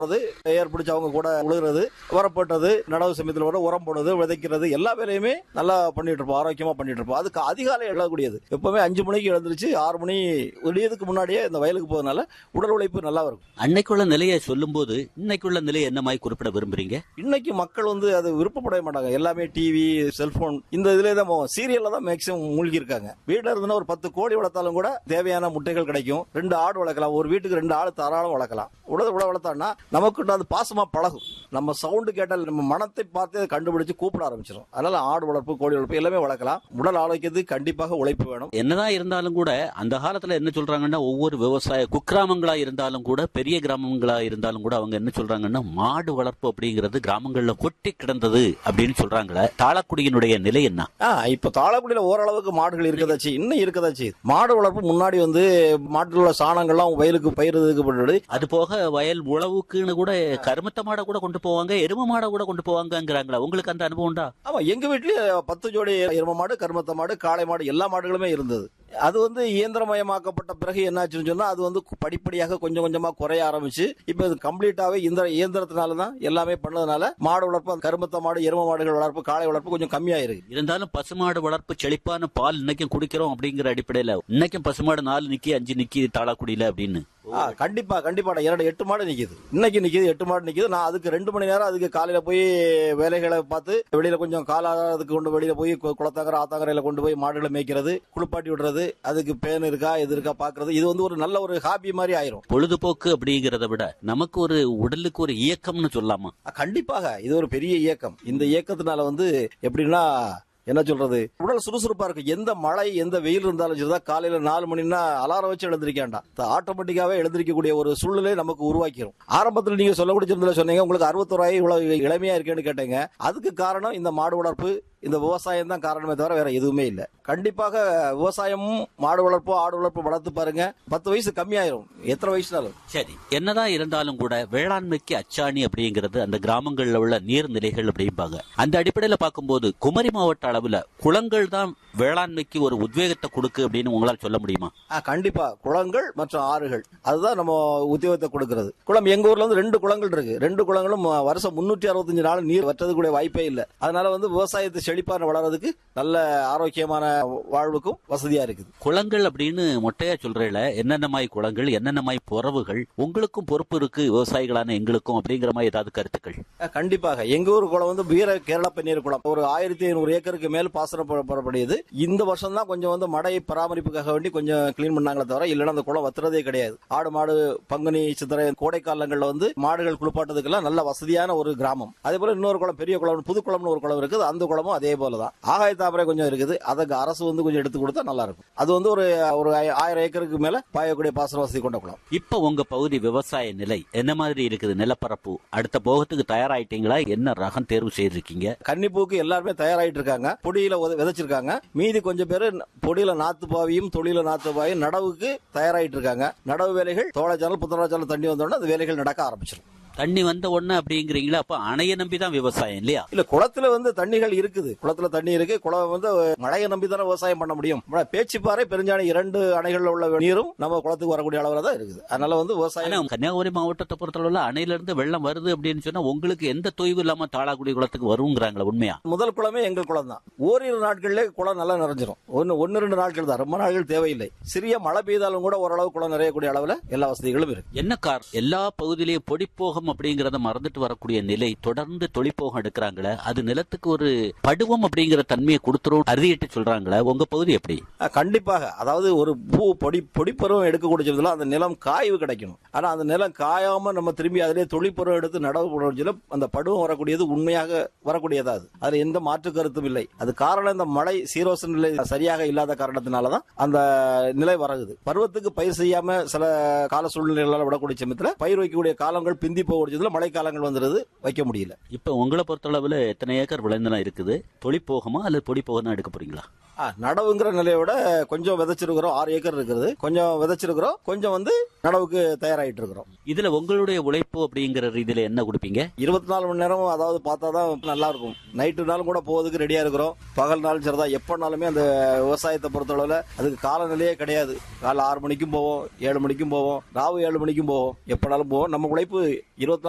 அது ஏர் பிடிச்சு அவங்க கூட உழுகிறது வரப்பட்டது நடவு சமயத்தில் வர உரம் போடுறது விதைக்கிறது எல்லா வேலையுமே நல்லா பண்ணிட்டு இருப்போம் ஆரோக்கியமா பண்ணிட்டு இருப்போம் அதுக்கு அதிகாலை எழக்கூடியது எப்பவுமே அஞ்சு மணிக்கு எழுந்திருச்சு ஆறு மணி விடியதுக்கு முன்னாடியே இந்த வயலுக்கு போறதுனால உடல் உழைப்பு நல்லா இருக்கும் அன்னைக்குள்ள நிலையை சொல்லும்போது இன்னைக்குள்ள நிலையை என்ன மாதிரி குறிப்பிட விரும்புறீங்க இன்னைக்கு மக்கள் வந்து அது விருப்பப்படவே மாட்டாங்க எல்லாமே டிவி செல்போன் இந்த இதுல தான் போவோம் சீரியல்ல தான் மேக்சிமம் மூழ்கி இருக்காங்க வீட்டுல இருந்துன்னா ஒரு பத்து கோடி வளர்த்தாலும் கூட தேவையான முட்டைகள் கிடைக்கும் ரெண்டு ஆடு வளர்க்கலாம் ஒரு வீட்டுக்கு ரெண்டு ஆடு தாராளம் வளர்க்கலாம் உடல் உட வளர்த்தான்னா நமக்கு அது பாசமா பழகும் நம்ம சவுண்டு கேட்டால் நம்ம மனத்தை பார்த்து அதை கண்டுபிடிச்சு கூப்பிட ஆரம்பிச்சிடும் அதனால ஆடு வளர்ப்பு கோழி வளர்ப்பு எல்லாமே வளர்க்கலாம் உடல் ஆரோக்கியத்துக்கு கண்டிப்பாக உழைப்பு வேணும் என்னதான் இருந்தாலும் கூட அந்த காலத்துல என்ன சொல்றாங்கன்னா ஒவ்வொரு விவசாய குக்கிராமங்களா இருந்தாலும் கூட பெரிய கிராமங்களா இருந்தாலும் கூட அவங்க என்ன சொல்றாங்கன்னா மாடு வளர்ப்பு அப்படிங்கிறது கிராமங்கள்ல கொட்டி கிடந்தது அப்படின்னு சொல்றாங்களே தாளக்குடியினுடைய நிலை என்ன ஆ இப்ப தாளக்குடியில ஓரளவுக்கு மாடுகள் இருக்கதாச்சு இன்னும் இருக்கதாச்சு மாடு வளர்ப்பு முன்னாடி வந்து மாட்டில் உள்ள சாணங்கள்லாம் வயலுக்கு பயிருக்கு பண்ணுறது அது போக வயல் உழவுக்குன்னு கூட கருமத்த மாடை கூட கொண்டு போவாங்க எரும மாடை கூட கொண்டு போவாங்கங்கிறாங்களா உங்களுக்கு அந்த அனுபவம் உண்டா ஆமா எங்க வீட்லயே பத்து ஜோடி எரும மாடு கருமத்த மாடு காளை மாடு எல்லா மாடுகளுமே இருந்தது அது வந்து இயந்திரமயமாக்கப்பட்ட பிறகு என்னாச்சுன்னு சொன்னா அது வந்து படிப்படியாக கொஞ்சம் கொஞ்சமா குறைய ஆரம்பிச்சு இப்ப இது கம்ப்ளீட்டாவே இந்த இயந்திரத்தினால தான் எல்லாமே பண்ணதுனால மாடு வளர்ப்பு கருமத்த மாடு எரும மாடுகள் வளர்ப்பு காளை வளர்ப்பு கொஞ்சம் கம்மியாயிருக்கு இருந்தாலும் பசுமாடு வளர்ப்பு செழிப்பான பால் இன்னைக்கும் குடிக்கிறோம் அப்படிங்கிற அடிப்படையில இன்னைக்கும் பசுமாடு நாலு நிக்கி அஞ்சு நிக்கி தாளாக்குடியில அப்படின்னு ஆ, கண்டிப்பா கண்டிப்பா இரண்டு எட்டு மாடு நிக்குது இன்னைக்கு நிக்குது எட்டு மாடு நிக்குது நான் அதுக்கு ரெண்டு மணி நேரம் அதுக்கு காலையில போய் வேலைகளை பார்த்து வெளியில கொஞ்சம் காலாதுக்கு கொண்டு வெளியில போய் கு- குளத்தாங்கரை ஆத்தாங்கரையில கொண்டு போய் மாடுகளை மேய்க்கிறது குளிப்பாட்டி விடுறது அதுக்கு பேன் இருக்கா எது இருக்கா பாக்குறது இது வந்து ஒரு நல்ல ஒரு ஹாபி மாதிரி ஆயிரும் பொழுதுபோக்கு அப்படிங்கறத விட நமக்கு ஒரு உடலுக்கு ஒரு இயக்கம்னு சொல்லாமா ஆ, கண்டிப்பாக இது ஒரு பெரிய இயக்கம் இந்த இயக்கத்தினால வந்து எப்படின்னா என்ன சொல்றது உடல் சுறுசுறுப்பா இருக்கு எந்த மழை எந்த வெயில் இருந்தாலும் சரிதான் காலையில நாலு மணின்னா அலாரம் வச்சு எழுந்திருக்கேன்டா ஆட்டோமேட்டிக்காவே எழுந்திருக்கக்கூடிய ஒரு சூழ்நிலை நமக்கு உருவாக்கிரும் ஆரம்பத்தில் நீங்க சொல்லக்கூடிய சொன்னீங்க உங்களுக்கு அறுபத்தோராயி இவ்வளவு இளமையா இருக்கேன்னு கேட்டீங்க அதுக்கு காரணம் இந்த மாடு வளர்ப்பு இந்த விவசாயம் தான் காரணமே தவிர வேற எதுவுமே இல்லை கண்டிப்பாக விவசாயமும் மாடு வளர்ப்போ ஆடு வளர்ப்பு வளர்த்து பாருங்க பத்து வயசு கம்மியாயிரும் எத்தனை வயசுனாலும் சரி என்னதான் இருந்தாலும் கூட வேளாண்மைக்கு அச்சாணி அப்படிங்கிறது அந்த கிராமங்கள்ல உள்ள நீர்நிலைகள் அப்படிம்பாங்க அந்த அடிப்படையில பார்க்கும்போது குமரி மாவட்ட அளவுல குளங்கள் தான் வேளாண்மைக்கு ஒரு உத்வேகத்தை கொடுக்கு அப்படின்னு உங்களால் சொல்ல முடியுமா ஆ, கண்டிப்பா குளங்கள் மற்றும் ஆறுகள் அதுதான் நம்ம உத்தியோகத்தை கொடுக்கிறது குளம் எங்க ஊர்ல வந்து ரெண்டு குளங்கள் இருக்கு ரெண்டு குளங்களும் ஆ, வருஷம் முன்னூற்றி அறுபத்தஞ்சு நாள் நீர் வற்றதுக்குரிய வாய்ப்பே இல்லை அதனால வந்து விவசாயத்தை செழிப்பான வளர்றதுக்கு நல்ல ஆரோக்கியமான வாழ்வுக்கும் வசதியா இருக்குது குளங்கள் அப்படின்னு மொட்டையா சொல்றேல என்னென்ன மாதிரி குளங்கள் என்னென்ன மாதிரி புறவுகள் உங்களுக்கும் பொறுப்பு இருக்கு விவசாயிகளான எங்களுக்கும் அப்படிங்கிற மாதிரி ஏதாவது கருத்துக்கள் ஆ, கண்டிப்பாக எங்க ஊர் குளம் வந்து வீர கேரள பன்னீர் குளம் ஒரு ஆயிரத்தி ஐநூறு ஏக்கருக்கு மேல் பாசனம் ப- பெறப்படுகிறது இந்த வருஷம் தான் கொஞ்சம் வந்து மடை பராமரிப்புக்காக வேண்டி கொஞ்சம் கிளீன் பண்ணாங்களே தவிர இல்லைன்னா அந்த குளம் வத்துறதே கிடையாது ஆடு மாடு பங்குனி சித்திரை கோடை காலங்கள்ல வந்து மாடுகள் குளிப்பாட்டதுக்கெல்லாம் நல்ல வசதியான ஒரு கிராமம் அதே போல இன்னொரு குளம் பெரிய குளம் புது குளம்னு ஒரு குளம் இருக்குது அந்த குளமும் அதே போல தான் ஆகாய தாமரை கொஞ்சம் இருக்குது அதுக்கு அரசு வந்து கொஞ்சம் எடுத்து கொடுத்தா நல்லா இருக்கும் அது வந்து ஒரு ஒரு ஆயிரம் ஏக்கருக்கு மேல பாயக்கூடிய பாசன வசதி கொண்ட குளம் இப்ப உங்க பகுதி விவசாய நிலை என்ன மாதிரி இருக்குது நிலப்பரப்பு அடுத்த போகத்துக்கு தயாராயிட்டீங்களா என்ன ரகம் தேர்வு செய்திருக்கீங்க கன்னிப்பூக்கு எல்லாருமே தயாராயிட்டு இருக்காங்க பொடியில உத- விதைச்சிருக்காங்க மீதி கொஞ்சம் பேர் பொடியில நாத்து பாவியும் தொழில நாத்து பாவியும் நடவுக்கு தயாராயிட்டு இருக்காங்க நடவு வேலைகள் தோழச்சாலும் புத்தராச்சாலும் தண்ணி வந்தோடனே அந்த வேலைகள் நடக்க ஆரம்பிச்சிடும் தண்ணி வந்த உடனே அப்படிங்கிறீங்களா அப்ப அணையை நம்பி தான் விவசாயம் இல்லையா இல்ல குளத்துல வந்து தண்ணிகள் இருக்குது குளத்துல தண்ணி இருக்கு குளம் வந்து மழையை நம்பி தானே விவசாயம் பண்ண முடியும் ஆனா பேச்சிப்பாறை பெருஞ்சாணி இரண்டு அணைகள்ல உள்ள நீரும் நம்ம குளத்துக்கு வரக்கூடிய அளவுல தான் இருக்குது அதனால வந்து ஆனா விவசாயம் கன்னியாகுமரி மாவட்டத்தை பொறுத்தளவுல அணையில இருந்து வெள்ளம் வருது அப்படின்னு சொன்னா உங்களுக்கு எந்த தொய்வு இல்லாம தாளாக்குடி குளத்துக்கு வருங்கிறாங்களா உண்மையா முதல் குளமே எங்கள் குளம் தான் ஓரிரு நாட்கள்ல குளம் நல்லா நிறைஞ்சிரும் ஒன்னு ஒன்னு ரெண்டு நாட்கள் தான் ரொம்ப நாட்கள் தேவையில்லை சிறிய மழை பெய்தாலும் கூட ஓரளவு குளம் நிறையக்கூடிய அளவுல எல்லா வசதிகளும் இருக்கு என்ன கார் எல்லா பகுதியிலேயும் பொடிப்போகம் அப்படிங்கறத மறந்துட்டு வரக்கூடிய நிலை தொடர்ந்து தொழிப்போகம் எடுக்கிறாங்களே அது நிலத்துக்கு ஒரு படுவம் அப்படிங்கிற தன்மையை கொடுத்துரும் அறுதிட்டு சொல்றாங்களே உங்க பகுதி எப்படி அஹ் கண்டிப்பாக அதாவது ஒரு பூ பொடி பொடிப்பருவம் எடுக்கக்கூடிய சமயத்துல அந்த நிலம் காய்வு கிடைக்கணும் ஆனா அந்த நிலம் காயாம நம்ம திரும்பி அதிலே தொழிற்பருவம் எடுத்து நடவு போடுற அந்த பருவம் வரக்கூடியது உண்மையாக வரக்கூடியதா அது அதுல எந்த மாற்று கருத்தும் இல்லை அது காரணம் இந்த மழை சீரோச நிலை சரியாக இல்லாத காரணத்தினாலதான் அந்த நிலை வரகுது பருவத்துக்கு பயிர் செய்யாம சில கால சூழ்நிலைகளால் விடக்கூடிய சமயத்துல பயிர் வைக்கக்கூடிய காலங்கள் பிந்தி போகக்கூடிய மழை காலங்கள் வந்துடுது வைக்க முடியல இப்ப உங்களை பொறுத்தளவுல எத்தனை ஏக்கர் விளைந்தனா இருக்குது தொழிப்போகமா அல்லது பொடிப்போகம் தான் எடுக்க போறீங்களா ஆ, நடவுங்கிற நிலையை விட கொஞ்சம் விதைச்சிருக்கிறோம் ஆறு ஏக்கர் இருக்கிறது கொஞ்சம் விதைச்சிருக்கிறோம் கொஞ்சம் வந்து நடவுக்கு தயாராயிட்டு இருக்கிறோம் இதுல உங்களுடைய உழைப்பு அப்படிங்கிற ரீதியில என்ன கொடுப்பீங்க இருபத்தி நாலு மணி நேரம் அதாவது பார்த்தா தான் நல்லா இருக்கும் நைட்டு நாளும் கூட போவதுக்கு ரெடியா இருக்கிறோம் பகல் நாளும் சரிதான் எப்பனாலுமே அந்த விவசாயத்தை பொறுத்தளவுல அதுக்கு காலநிலையே கிடையாது காலை ஆறு மணிக்கும் போவோம் ஏழு மணிக்கும் போவோம் ராவு ஏழு மணிக்கும் போவோம் எப்பனாலும் போவோம் நம்ம உழைப்பு